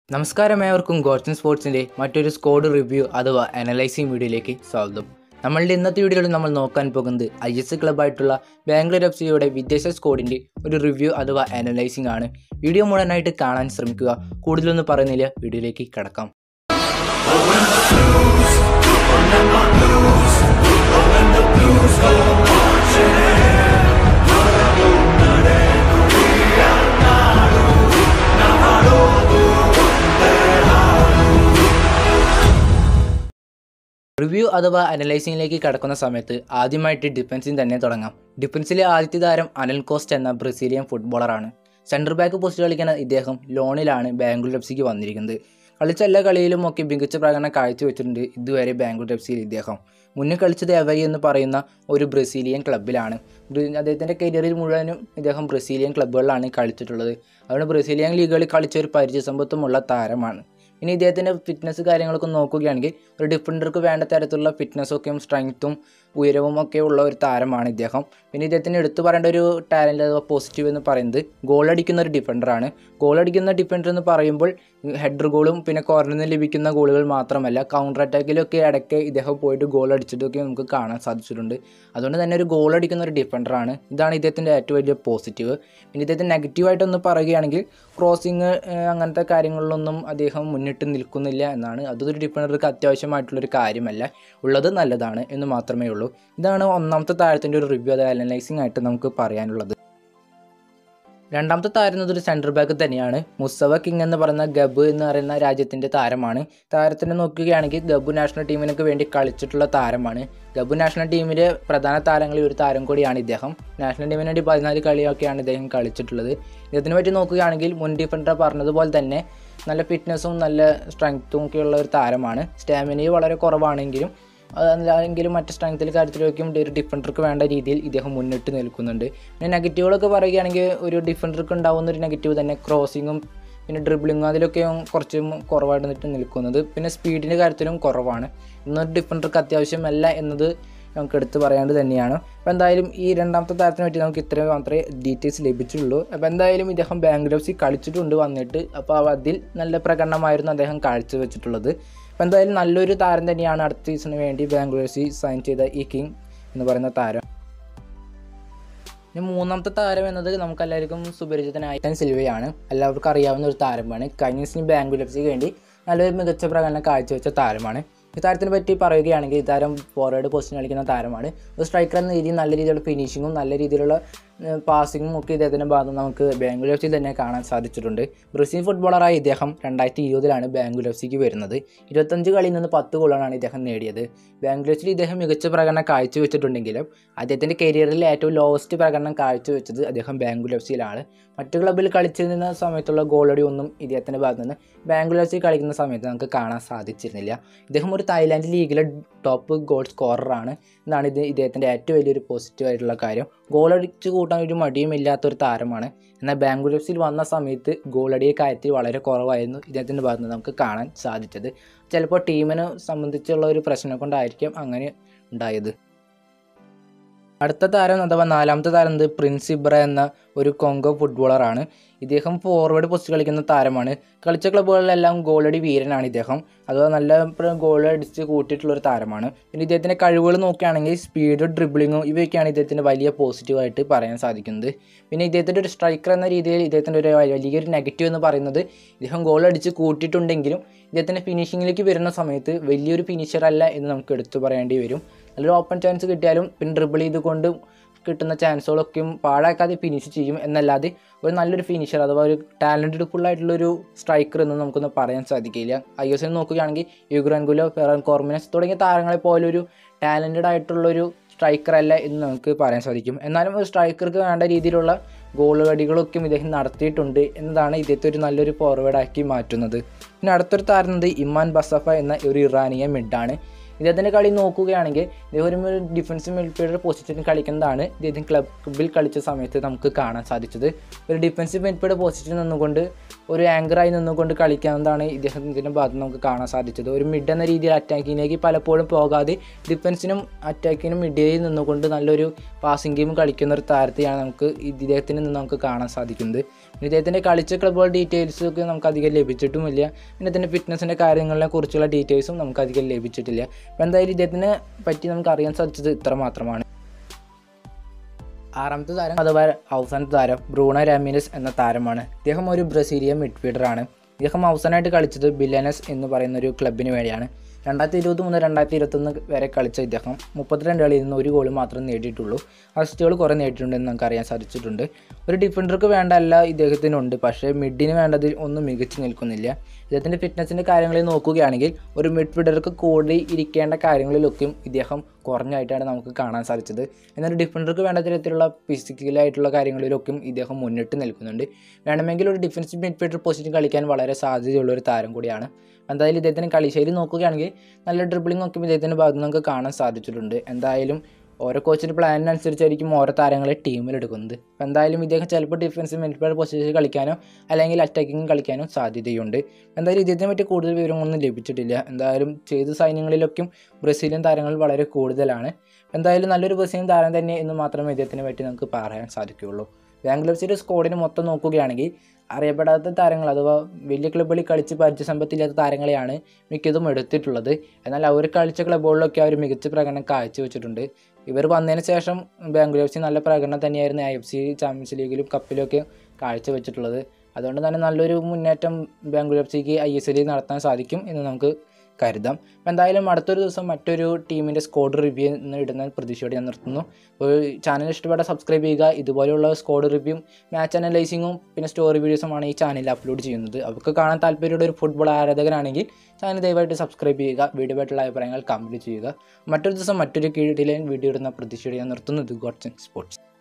നമസ്കാരം ഏവർക്കും ഗോർച്ചൻ സ്പോർട്സിൻ്റെ മറ്റൊരു സ്കോഡ് റിവ്യൂ അഥവാ അനലൈസിംഗ് വീഡിയോയിലേക്ക് സ്വാഗതം നമ്മളുടെ ഇന്നത്തെ വീഡിയോയിൽ നമ്മൾ നോക്കാൻ പോകുന്നത് ഐ എസ് ക്ലബായിട്ടുള്ള ബാംഗ്ലൂർ എഫ് സിയുടെ വിദേശ സ്കോഡിൻ്റെ ഒരു റിവ്യൂ അഥവാ അനലൈസിംഗ് ആണ് വീഡിയോ മുഴുവനായിട്ട് കാണാൻ ശ്രമിക്കുക കൂടുതലൊന്നും പറയുന്നില്ല വീഡിയോയിലേക്ക് കടക്കാം റിവ്യൂ അഥവാ അനലൈസിംഗിലേക്ക് കടക്കുന്ന സമയത്ത് ആദ്യമായിട്ട് ഡിഫൻസിൽ തന്നെ തുടങ്ങാം ഡിഫൻസിലെ ആദ്യത്തെ താരം അനൽ കോസ്റ്റ് എന്ന ബ്രസീലിയൻ ഫുട്ബോളറാണ് സെൻട്രൽ ബാക്ക് പോസ്റ്റ് കളിക്കുന്ന ഇദ്ദേഹം ലോണിലാണ് ബാംഗ്ലൂർ എഫ് സിക്ക് വന്നിരിക്കുന്നത് കളിച്ച എല്ലാ കളിയിലും ഒക്കെ മികച്ച പ്രകടനം കാഴ്ചവെച്ചിട്ടുണ്ട് ഇതുവരെ ബാംഗ്ലൂർ എഫ് സിയിൽ ഇദ്ദേഹം മുന്നേ കളിച്ചത് എവൈ എന്ന് പറയുന്ന ഒരു ബ്രസീലിയൻ ക്ലബ്ബിലാണ് ബ്ര- അദ്ദേഹത്തിൻ്റെ കരിയറിൽ മുഴുവനും ഇദ്ദേഹം ബ്രസീലിയൻ ക്ലബ്ബുകളിലാണ് കളിച്ചിട്ടുള്ളത് അതുകൊണ്ട് ബ്രസീലിയൻ ലീഗുകളിൽ കളിച്ച ഒരു പരിചയസമ്പത്തുമുള്ള താരമാണ് ഇനി ഇദ്ദേഹത്തിൻ്റെ ഫിറ്റ്നസ് കാര്യങ്ങളൊക്കെ നോക്കുകയാണെങ്കിൽ ഒരു ഡിഫൻഡർക്ക് വേണ്ട തരത്തിലുള്ള ഫിറ്റ്നസ്സൊക്കെയും സ്ട്രെങ്ത്തും ഉയരവും ഒക്കെ ഉള്ള ഒരു താരമാണ് ഇദ്ദേഹം പിന്നെ ഇദ്ദേഹത്തിന് എടുത്തു പറയേണ്ട ഒരു ടാലൻ്റ് അഥവാ പോസിറ്റീവ് എന്ന് പറയുന്നത് ഗോൾ അടിക്കുന്ന ഒരു ഡിഫൻഡറാണ് ഗോൾ അടിക്കുന്ന ഡിഫൻഡർ എന്ന് പറയുമ്പോൾ ഹെഡർ ഗോളും പിന്നെ കോർണറിൽ നിന്ന് ലഭിക്കുന്ന ഗോളുകൾ മാത്രമല്ല കൗണ്ടർ അറ്റാക്കിലൊക്കെ ഇടയ്ക്ക് ഇദ്ദേഹം പോയിട്ട് ഗോൾ അടിച്ചിട്ടൊക്കെ നമുക്ക് കാണാൻ സാധിച്ചിട്ടുണ്ട് അതുകൊണ്ട് തന്നെ ഒരു ഗോൾ അടിക്കുന്ന ഒരു ഡിഫൻഡറാണ് ഇതാണ് ഇദ്ദേഹത്തിൻ്റെ ഏറ്റവും വലിയ പോസിറ്റീവ് പിന്നെ ഇദ്ദേഹത്തിന് നെഗറ്റീവായിട്ടൊന്ന് പറയുകയാണെങ്കിൽ ക്രോസിങ് അങ്ങനത്തെ കാര്യങ്ങളിലൊന്നും അദ്ദേഹം മുന്നിട്ട് നിൽക്കുന്നില്ല എന്നാണ് അതൊരു ഡിഫൻഡർക്ക് അത്യാവശ്യമായിട്ടുള്ളൊരു കാര്യമല്ല ഉള്ളത് നല്ലതാണ് എന്ന് മാത്രമേ ഉള്ളൂ ഇതാണ് ഒന്നാമത്തെ താരത്തിൻ്റെ ഒരു റിവ്യൂ അതായത് അനലൈസിംഗ് ആയിട്ട് നമുക്ക് പറയാനുള്ളത് രണ്ടാമത്തെ താരം എന്നത് ഒരു സെൻറ്റർ ബാക്ക് തന്നെയാണ് മുസ്തഫ കിങ് എന്ന് പറയുന്ന ഗബ് എന്ന് പറയുന്ന രാജ്യത്തിൻ്റെ താരമാണ് താരത്തിനെ നോക്കുകയാണെങ്കിൽ ഗബു നാഷണൽ ടീമിനൊക്കെ വേണ്ടി കളിച്ചിട്ടുള്ള താരമാണ് ഗബു നാഷണൽ ടീമിലെ പ്രധാന താരങ്ങളിൽ ഒരു താരം കൂടിയാണ് ഇദ്ദേഹം നാഷണൽ ടീമിന് വേണ്ടി പതിനാല് കളിയൊക്കെയാണ് ഇദ്ദേഹം കളിച്ചിട്ടുള്ളത് ഇദ്ദേഹത്തിനെ പറ്റി നോക്കുകയാണെങ്കിൽ മുൻ ഡിഫൻഡർ പറഞ്ഞതുപോലെ തന്നെ നല്ല ഫിറ്റ്നസ്സും നല്ല സ്ട്രെങ്ത്തും ഒക്കെയുള്ള ഒരു താരമാണ് സ്റ്റാമിനയും വളരെ കുറവാണെങ്കിലും അതെങ്കിലും മറ്റ് സ്ട്രെങ്ത്തിൽ കാര്യത്തിലേക്കും ഒരു ഡിഫൻഡർക്ക് വേണ്ട രീതിയിൽ ഇദ്ദേഹം മുന്നിട്ട് നിൽക്കുന്നുണ്ട് പിന്നെ നെഗറ്റീവുകളൊക്കെ പറയുകയാണെങ്കിൽ ഒരു ഡിഫൻഡർക്ക് ഉണ്ടാവുന്ന ഒരു നെഗറ്റീവ് തന്നെ ക്രോസിങ്ങും പിന്നെ ഡ്രിബിളിങ്ങും അതിലൊക്കെയും കുറച്ചും കുറവായിട്ട് നിന്നിട്ട് നിൽക്കുന്നത് പിന്നെ സ്പീഡിൻ്റെ കാര്യത്തിലും കുറവാണ് ഇന്നൊരു ഡിഫൻഡർക്ക് അത്യാവശ്യമല്ല എന്നത് നമുക്ക് എടുത്ത് പറയേണ്ടത് തന്നെയാണ് അപ്പോൾ എന്തായാലും ഈ രണ്ടാമത്തെ താരത്തിനെ പറ്റി നമുക്ക് ഇത്രയും മാത്രമേ ഡീറ്റെയിൽസ് ലഭിച്ചുള്ളൂ അപ്പോൾ എന്തായാലും ഇദ്ദേഹം ബാംഗ്ലൂർ എഫ് സി കളിച്ചിട്ടുണ്ട് വന്നിട്ട് അപ്പോൾ അതിൽ നല്ല പ്രകടനമായിരുന്നു അദ്ദേഹം കാഴ്ചവെച്ചിട്ടുള്ളത് അപ്പോൾ എന്തായാലും നല്ലൊരു താരം തന്നെയാണ് അടുത്ത സീസണിന് വേണ്ടി ബാംഗ്ലൂർ എഫ് സി സൈൻ ചെയ്ത ഈ കിങ് എന്ന് പറയുന്ന താരം ഇനി മൂന്നാമത്തെ താരം എന്നത് നമുക്ക് എല്ലാവർക്കും സുപരിചിതനായ ടൻ സിൽവയാണ് എല്ലാവർക്കും അറിയാവുന്ന ഒരു താരമാണ് കഴിഞ്ഞ സീസണിൽ ബാംഗ്ലൂർ എഫ് സിക്ക് വേണ്ടി നല്ലൊരു മികച്ച പ്രകടനം കാഴ്ചവെച്ച താരമാണ് ഈ താരത്തിനെ പറ്റി പറയുകയാണെങ്കിൽ ഈ താരം ഫോർവേഡ് പൊസിഷൻ കളിക്കുന്ന താരമാണ് ഒരു സ്ട്രൈക്കർ എന്ന രീതിയിൽ നല്ല രീതിയിലുള്ള ഫിനിഷിങ്ങും നല്ല രീതിയിലുള്ള പാസിങ്ങും ഒക്കെ ഇദ്ദേഹത്തിൻ്റെ ഭാഗത്ത് നിന്ന് നമുക്ക് ബാംഗ്ലൂർ എഫ് സിയിൽ തന്നെ കാണാൻ സാധിച്ചിട്ടുണ്ട് ബ്രസീൽ ഫുട്ബോളറായ ഇദ്ദേഹം രണ്ടായിരത്തി ഇരുപതിലാണ് ബാംഗ്ലൂർ എഫ് സിക്ക് വരുന്നത് ഇരുപത്തഞ്ച് കളിയിൽ നിന്ന് പത്ത് ഗോളാണ് ഇദ്ദേഹം നേടിയത് ബാംഗ്ലൂർ എഫ് സിയിൽ ഇദ്ദേഹം മികച്ച പ്രകടനം കാഴ്ചവെച്ചിട്ടുണ്ടെങ്കിലും അദ്ദേഹത്തിൻ്റെ കരിയറിൽ ഏറ്റവും ലോവസ്റ്റ് പ്രകടനം കാഴ്ചവെച്ചത് അദ്ദേഹം ബാംഗ്ലൂർ എഫ് സിയിലാണ് മറ്റു ക്ലബ്ബിൽ കളിച്ചിരുന്ന സമയത്തുള്ള ഗോളടി ഒന്നും ഇദ്ദേഹത്തിൻ്റെ ഭാഗത്ത് നിന്ന് ബാംഗ്ലൂർ എഫ് സി കളിക്കുന്ന സമയത്ത് നമുക്ക് കാണാൻ സാധിച്ചിരുന്നില്ല ഇദ്ദേഹം ഒരു തായ്ലാൻഡ് ലീഗിലെ ടോപ്പ് ഗോൾ സ്കോററാണ് എന്നാണ് ഇത് ഇദ്ദേഹത്തിൻ്റെ ഏറ്റവും വലിയൊരു പോസിറ്റീവ് ആയിട്ടുള്ള കാര്യം ഗോളടിച്ച് കൂട്ടാൻ ഒരു മടിയും ഇല്ലാത്തൊരു താരമാണ് എന്നാൽ ബാംഗ്ലൂർ എഫ് സിയിൽ വന്ന സമയത്ത് ഗോളടിയെ കാര്യത്തിൽ വളരെ കുറവായിരുന്നു ഇദ്ദേഹത്തിൻ്റെ ഭാഗത്ത് നിന്ന് നമുക്ക് കാണാൻ സാധിച്ചത് ചിലപ്പോൾ ടീമിനെ സംബന്ധിച്ചുള്ള ഒരു പ്രശ്നം കൊണ്ടായിരിക്കും അങ്ങനെ ഉണ്ടായത് അടുത്ത താരം അഥവാ നാലാമത്തെ താരം എന്നത് പ്രിൻസ് ഇബ്ര എന്ന ഒരു കൊങ്കോ ഫുട്ബോളറാണ് ഇദ്ദേഹം ഫോർവേഡ് പോസ്റ്റ് കളിക്കുന്ന താരമാണ് കളിച്ച ക്ലബ്ബുകളിലെല്ലാം ഗോളടി വീരനാണ് ഇദ്ദേഹം അഥവാ നല്ല ഗോൾ അടിച്ച് കൂട്ടിയിട്ടുള്ള ഒരു താരമാണ് പിന്നെ ഇദ്ദേഹത്തിൻ്റെ കഴിവുകൾ നോക്കുകയാണെങ്കിൽ സ്പീഡ് ഡ്രിബിളിങ്ങും ഇവയൊക്കെയാണ് ഇദ്ദേഹത്തിൻ്റെ വലിയ പോസിറ്റീവായിട്ട് പറയാൻ സാധിക്കുന്നത് പിന്നെ ഇദ്ദേഹത്തിൻ്റെ ഒരു സ്ട്രൈക്കർ എന്ന രീതിയിൽ ഇദ്ദേഹത്തിൻ്റെ ഒരു വലിയൊരു നെഗറ്റീവ് എന്ന് പറയുന്നത് ഇദ്ദേഹം ഗോൾ അടിച്ച് കൂട്ടിയിട്ടുണ്ടെങ്കിലും ഇദ്ദേഹത്തിൻ്റെ ഫിനിഷിങ്ങിലേക്ക് വരുന്ന സമയത്ത് വലിയൊരു ഫിനിഷർ അല്ല എന്ന് നമുക്ക് എടുത്തു പറയേണ്ടി വരും നല്ലൊരു ഓപ്പൺ ചാൻസ് കിട്ടിയാലും പിന്നെ ഡ്രിബിൾ ചെയ്തുകൊണ്ട് കിട്ടുന്ന ചാൻസുകളൊക്കെയും പാഴാക്കാതെ ഫിനിഷ് ചെയ്യും എന്നല്ലാതെ ഒരു നല്ലൊരു ഫിനിഷർ അഥവാ ഒരു ടാലൻറ്റഡ് ഫുൾ ആയിട്ടുള്ളൊരു സ്ട്രൈക്കർ എന്ന് നമുക്കൊന്നും പറയാൻ സാധിക്കില്ല ഐ എസ് എൽ നോക്കുകയാണെങ്കിൽ യുഗ്രാൻഗുലോ ഫെറാൻ കോർമിനസ് തുടങ്ങിയ താരങ്ങളെ പോലെ ഒരു ടാലൻറ്റഡ് ആയിട്ടുള്ളൊരു സ്ട്രൈക്കർ അല്ല എന്ന് നമുക്ക് പറയാൻ സാധിക്കും എന്നാലും ഒരു സ്ട്രൈക്കർക്ക് വേണ്ട രീതിയിലുള്ള ഗോൾ കടികളൊക്കെയും ഇദ്ദേഹം നടത്തിയിട്ടുണ്ട് എന്നതാണ് ഇദ്ദേഹത്തെ ഒരു നല്ലൊരു ഫോർവേഡാക്കി മാറ്റുന്നത് പിന്നെ അടുത്തൊരു താരം ഇമാൻ ബസഫ എന്ന ഒരു ഇറാനിയൻ മിഡാണ് ഇദ്ദേഹത്തിൻ്റെ കളി നോക്കുകയാണെങ്കിൽ ഇദ്ദേഹം ഒരു ഡിഫൻസ് മിഡ്ഫീൽഡർ പൊസിഷനിൽ കളിക്കുന്നതാണ് ഇദ്ദേഹം ക്ലബിൽ കളിച്ച സമയത്ത് നമുക്ക് കാണാൻ സാധിച്ചത് ഒരു ഡിഫൻസീവ് മിഡ്ഫീൽഡ് പൊസിഷനിൽ നിന്നുകൊണ്ട് ഒരു ആങ്കറായി നിന്നുകൊണ്ട് കളിക്കാവുന്നതാണ് ഇദ്ദേഹത്തിൻ്റെ ഭാഗത്ത് നമുക്ക് കാണാൻ സാധിച്ചത് ഒരു മിഡ് എന്ന രീതിയിൽ അറ്റാക്കിങ്ങിലേക്ക് പലപ്പോഴും പോകാതെ ഡിഫൻസിനും അറ്റാക്കിനും മിഡിയിൽ നിന്നുകൊണ്ട് നല്ലൊരു പാസിംഗ് ഗെയിം കളിക്കുന്ന ഒരു താരത്തെയാണ് നമുക്ക് ഇദ്ദേഹത്തിൽ നിന്ന് നമുക്ക് കാണാൻ സാധിക്കുന്നത് ഇദ്ദേഹത്തിൻ്റെ കളിച്ച ക്ലബ്ബുകൾ ഡീറ്റെയിൽസും ഒക്കെ നമുക്ക് അധികം ലഭിച്ചിട്ടുമില്ല പിന്നെ ഇതിൻ്റെ ഫിറ്റ്നസിൻ്റെ കാര്യങ്ങളെ കുറിച്ചുള്ള ഡീറ്റെയിൽസും നമുക്ക് അധികം ലഭിച്ചിട്ടില്ല അപ്പോൾ എന്തായാലും ഇദ്ദേഹത്തിനെ പറ്റി നമുക്ക് അറിയാൻ സാധിച്ചത് ഇത്ര മാത്രമാണ് ആറാമത്തെ താരം അഥവാ അവസാനത്തെ താരം ബ്രൂണ രാമിനസ് എന്ന താരമാണ് ഇദ്ദേഹം ഒരു ബ്രസീലിയൻ മിഡ്ഫീൽഡറാണ് ഇദ്ദേഹം അവസാനമായിട്ട് കളിച്ചത് ബില്ലനസ് എന്ന് പറയുന്ന ഒരു ക്ലബിന് വേണ്ടിയാണ് രണ്ടായിരത്തി ഇരുപത് മുതൽ രണ്ടായിരത്തി ഇരുപത്തൊന്ന് വരെ കളിച്ച ഇദ്ദേഹം മുപ്പത്തിരണ്ട് കളിയിൽ നിന്ന് ഒരു ഗോൾ മാത്രം നേടിയിട്ടുള്ളൂ അസിസ്റ്റുകൾ കുറേ നേടിയിട്ടുണ്ടെന്ന് നമുക്ക് അറിയാൻ സാധിച്ചിട്ടുണ്ട് ഒരു ഡിഫൻഡർക്ക് വേണ്ട അല്ല ഇദ്ദേഹത്തിനുണ്ട് പക്ഷേ മിഡിന് വേണ്ടതിൽ ഒന്നും മികച്ചു നിൽക്കുന്നില്ല ഇദ്ദേഹത്തിൻ്റെ ഫിറ്റ്നസിൻ്റെ കാര്യങ്ങളിൽ നോക്കുകയാണെങ്കിൽ ഒരു മിഡ്ഫീൽഡർക്ക് കൂടി ഇരിക്കേണ്ട കാര്യങ്ങളിലൊക്കെയും ഇദ്ദേഹം കുറഞ്ഞായിട്ടാണ് നമുക്ക് കാണാൻ സാധിച്ചത് എന്നാൽ ഡിഫൻഡർക്ക് വേണ്ട തരത്തിലുള്ള ഫിസിക്കലായിട്ടുള്ള കാര്യങ്ങളിലൊക്കെയും ഇദ്ദേഹം മുന്നിട്ട് നിൽക്കുന്നുണ്ട് വേണമെങ്കിൽ ഒരു ഡിഫൻസീവ് മിഡ്ഫീൽഡർ പൊസിഷൻ കളിക്കാൻ വളരെ സാധ്യതയുള്ള ഒരു താരം കൂടിയാണ് എന്തായാലും ഇദ്ദേഹത്തിന് കളിശൈലി നോക്കുകയാണെങ്കിൽ നല്ല ഡ്രിബിളിംഗ് ഒക്കെ ഇദ്ദേഹത്തിൻ്റെ ഭാഗത്ത് നിന്ന് നമുക്ക് കാണാൻ സാധിച്ചിട്ടുണ്ട് എന്തായാലും ഓരോ കോച്ചിൻ്റെ പ്ലാനിനനുസരിച്ചായിരിക്കും ഓരോ താരങ്ങളെ ടീമിലെടുക്കുന്നത് അപ്പോൾ എന്തായാലും ഇദ്ദേഹം ചിലപ്പോൾ ഡിഫൻസ് മിഡ്ഫീൽഡ് പൊസിഷനിൽ കളിക്കാനോ അല്ലെങ്കിൽ അറ്റാക്കിങ് കളിക്കാനോ സാധ്യതയുണ്ട് എന്തായാലും ഇദ്ദേഹത്തിനെ പറ്റി കൂടുതൽ വിവരങ്ങളൊന്നും ലഭിച്ചിട്ടില്ല എന്തായാലും ചെയ്ത സൈന്യങ്ങളിലൊക്കെയും ബ്രസീലിയൻ താരങ്ങൾ വളരെ കൂടുതലാണ് എന്തായാലും നല്ലൊരു ബ്രസീലിയൻ താരം തന്നെ എന്ന് മാത്രമേ ഇദ്ദേഹത്തിനെ പറ്റി നമുക്ക് പറയാൻ സാധിക്കുകയുള്ളൂ ബാംഗ്ലൂർ സിറ്റി സ്ക്വാഡിന് മൊത്തം നോക്കുകയാണെങ്കിൽ അറിയപ്പെടാത്ത താരങ്ങൾ അഥവാ വലിയ ക്ലബ്ബുകളിൽ കളിച്ച് പരിചയസമ്പത്തില്ലാത്ത താരങ്ങളെയാണ് മിക്കതും എടുത്തിട്ടുള്ളത് എന്നാൽ അവർ കളിച്ച ക്ലബ്ബുകളിലൊക്കെ അവർ മികച്ച പ്രകടനം കാഴ്ചവെച്ചിട്ടുണ്ട് ഇവർ വന്നതിന് ശേഷം ബാംഗ്ലൂർ എഫ് സി നല്ല പ്രകടനം തന്നെയായിരുന്നു ഐ എഫ് സി ചാമ്പ്യൻസ് ലീഗിലും കപ്പിലൊക്കെ കാഴ്ചവെച്ചിട്ടുള്ളത് അതുകൊണ്ട് തന്നെ നല്ലൊരു മുന്നേറ്റം ബാംഗ്ലൂർ എഫ് സിക്ക് ഐ എസ് എല്ലിൽ നടത്താൻ സാധിക്കും എന്ന് നമുക്ക് കരുതാം അപ്പോൾ എന്തായാലും അടുത്തൊരു ദിവസം മറ്റൊരു ടീമിൻ്റെ സ്കോഡ് റിവ്യൂ എന്ന് ഇടുന്ന പ്രതീക്ഷയോടെ ഞാൻ നിർത്തുന്നു അപ്പോൾ ചാനൽ ഇഷ്ടപ്പെട്ട സബ്സ്ക്രൈബ് ചെയ്യുക ഇതുപോലെയുള്ള സ്കോഡ് റിവ്യൂവും മാച്ച് അനലൈസിങ്ങും പിന്നെ സ്റ്റോറി വീഡിയോസുമാണ് ഈ ചാനലിൽ അപ്ലോഡ് ചെയ്യുന്നത് അവർക്ക് കാണാൻ താല്പര്യമുള്ള ഒരു ഫുട്ബോൾ ആരാധകനാണെങ്കിൽ ചാനൽ ദയവായിട്ട് സബ്സ്ക്രൈബ് ചെയ്യുക വീഡിയോ ആയിട്ടുള്ള അഭിപ്രായങ്ങൾ കമൻറ്റ് ചെയ്യുക മറ്റൊരു ദിവസം മറ്റൊരു കീഴിലെ വീഡിയോ ഇടുന്ന പ്രതീക്ഷയോടെ ഞാൻ നിർത്തുന്നു ഇത് ഗോഡ്സ് സ്പോർട്സ്